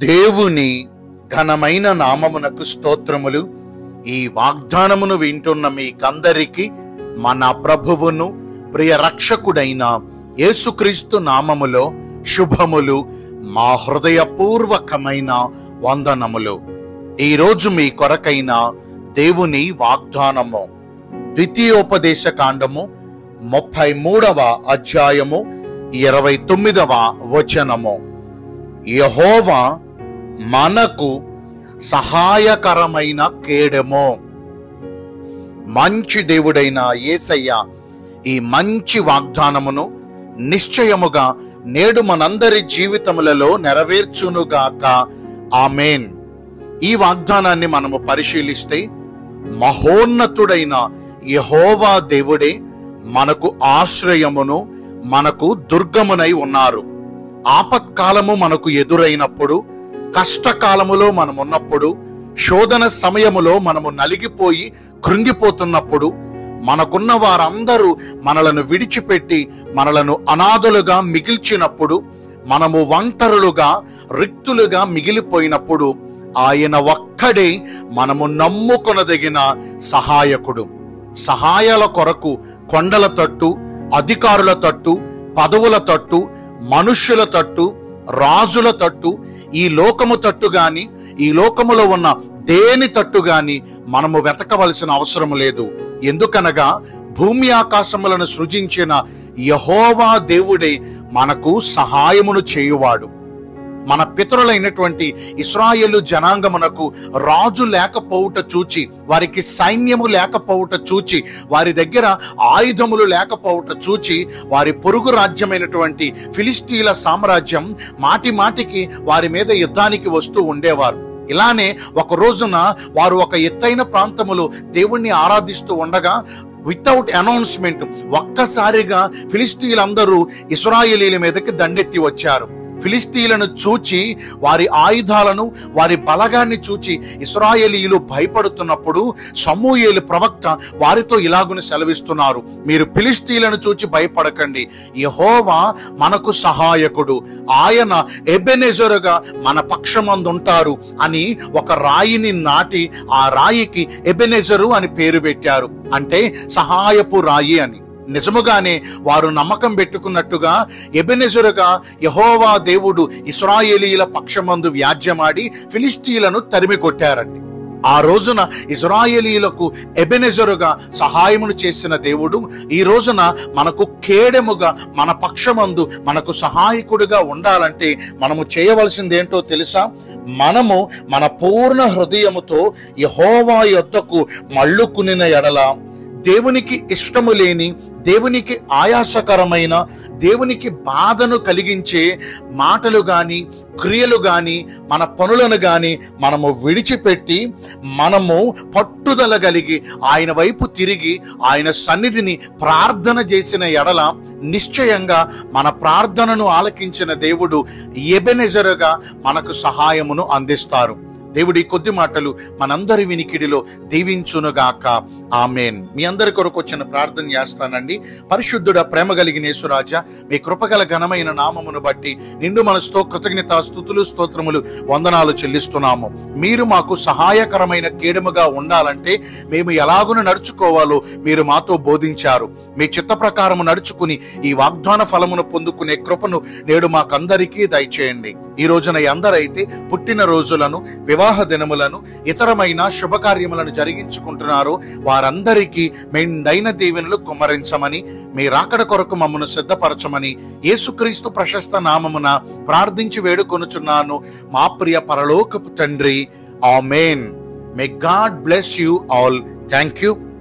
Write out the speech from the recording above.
దేవుని ఘనమైన నామమునకు స్తోత్రములు ఈ వాగ్దానమును వింటున్న మీకందరికి మన ప్రభువును ప్రియ రక్షకుడైన యేసుక్రీస్తు నామములో శుభములు మా హృదయపూర్వకమైన వందనములు ఈరోజు మీ కొరకైన దేవుని వాగ్దానము ద్వితీయోపదేశ కాండము ముప్పై మూడవ అధ్యాయము ఇరవై తొమ్మిదవ వచనము యహోవా మనకు సహాయకరమైన కేడెమో మంచి దేవుడైన యేసయ్య ఈ మంచి వాగ్దానమును నిశ్చయముగా నేడు మనందరి జీవితములలో నెరవేర్చునుగాక ఆమెన్ ఈ వాగ్దానాన్ని మనము పరిశీలిస్తే మహోన్నతుడైన యహోవా దేవుడే మనకు ఆశ్రయమును మనకు దుర్గమునై ఉన్నారు ఆపత్కాలము మనకు ఎదురైనప్పుడు కష్టకాలములో మనం ఉన్నప్పుడు శోధన సమయములో మనము నలిగిపోయి కృంగిపోతున్నప్పుడు మనకున్న వారందరూ మనలను విడిచిపెట్టి మనలను అనాథలుగా మిగిల్చినప్పుడు మనము ఒంటరులుగా రిక్తులుగా మిగిలిపోయినప్పుడు ఆయన ఒక్కడే మనము నమ్ముకొనదగిన సహాయకుడు సహాయాల కొరకు కొండల తట్టు అధికారుల తట్టు పదవుల తట్టు మనుష్యుల తట్టు రాజుల తట్టు ఈ లోకము తట్టు గాని ఈ లోకములో ఉన్న దేని తట్టు గాని మనము వెతకవలసిన అవసరం లేదు ఎందుకనగా భూమి ఆకాశములను సృజించిన యహోవా దేవుడే మనకు సహాయమును చేయువాడు మన పితరులైనటువంటి ఇస్రాయేలు జనాంగమునకు రాజు లేకపోవుట చూచి వారికి సైన్యము లేకపోవుట చూచి వారి దగ్గర ఆయుధములు లేకపోవుట చూచి వారి పొరుగు రాజ్యమైనటువంటి ఫిలిస్తీన్ల సామ్రాజ్యం మాటి మాటికి వారి మీద యుద్ధానికి వస్తూ ఉండేవారు ఇలానే ఒక రోజున వారు ఒక ఎత్తైన ప్రాంతములో దేవుణ్ణి ఆరాధిస్తూ ఉండగా వితౌట్ అనౌన్స్మెంట్ ఒక్కసారిగా ఫిలిస్తీన్లందరూ ఇస్రాయేలీల మీదకి దండెత్తి వచ్చారు ఫిలిస్తీన్లను చూచి వారి ఆయుధాలను వారి బలగాన్ని చూచి ఇస్రాయేలీలు భయపడుతున్నప్పుడు సమూయేలు ప్రవక్త వారితో ఇలాగుని సెలవిస్తున్నారు మీరు ఫిలిస్తీన్లను చూచి భయపడకండి యహోవా మనకు సహాయకుడు ఆయన ఎబెనెజరుగా మన పక్షమందుంటారు అని ఒక రాయిని నాటి ఆ రాయికి ఎబెనెజరు అని పేరు పెట్టారు అంటే సహాయపు రాయి అని నిజముగానే వారు నమ్మకం పెట్టుకున్నట్టుగా ఎబెనెజరుగా యహోవా దేవుడు ఇస్రాయేలీల పక్షమందు వ్యాజ్యమాడి ఫిలిస్తీన్లను తరిమి కొట్టారండి ఆ రోజున ఇజ్రాయేలీలకు ఎబెనెజరుగా సహాయమును చేసిన దేవుడు ఈ రోజున మనకు కేడెముగా మన పక్షమందు మనకు సహాయకుడిగా ఉండాలంటే మనము చేయవలసింది ఏంటో తెలుసా మనము మన పూర్ణ హృదయముతో యహోవా యొద్దకు మళ్ళుకునిన ఎడల దేవునికి ఇష్టము లేని దేవునికి ఆయాసకరమైన దేవునికి బాధను కలిగించే మాటలు గాని క్రియలు గాని మన పనులను గాని మనము విడిచిపెట్టి మనము పట్టుదల కలిగి ఆయన వైపు తిరిగి ఆయన సన్నిధిని ప్రార్థన చేసిన ఎడల నిశ్చయంగా మన ప్రార్థనను ఆలకించిన దేవుడు ఎబెనెజరుగా మనకు సహాయమును అందిస్తారు దేవుడి కొద్ది మాటలు మనందరి వినికిడిలో దీవించునుగాక ఆమెన్ మీ అందరి కొరకు వచ్చిన ప్రార్థన చేస్తానండి పరిశుద్ధుడ ప్రేమ కలిగిన యేసురాజా మీ కృపగల ఘనమైన నామమును బట్టి నిండు మనసుతో కృతజ్ఞత స్థుతులు స్తోత్రములు వందనాలు చెల్లిస్తున్నాము మీరు మాకు సహాయకరమైన కీడముగా ఉండాలంటే మేము ఎలాగున నడుచుకోవాలో మీరు మాతో బోధించారు మీ చిత్త ప్రకారము నడుచుకుని ఈ వాగ్దాన ఫలమును పొందుకునే కృపను నేడు మాకందరికీ దయచేయండి ఈ రోజున ఎందరైతే పుట్టిన రోజులను వివాహ దినములను ఇతరమైన శుభకార్యములను జరిగించుకుంటున్నారో వారందరికీ మెండైన దీవెనలు కుమ్మరించమని మీ రాకడ కొరకు మమ్మను సిద్ధపరచమని యేసుక్రీస్తు ప్రశస్త నామమున ప్రార్థించి వేడుకొనుచున్నాను మా ప్రియ పరలోకపు తండ్రి amen may God bless you all thank you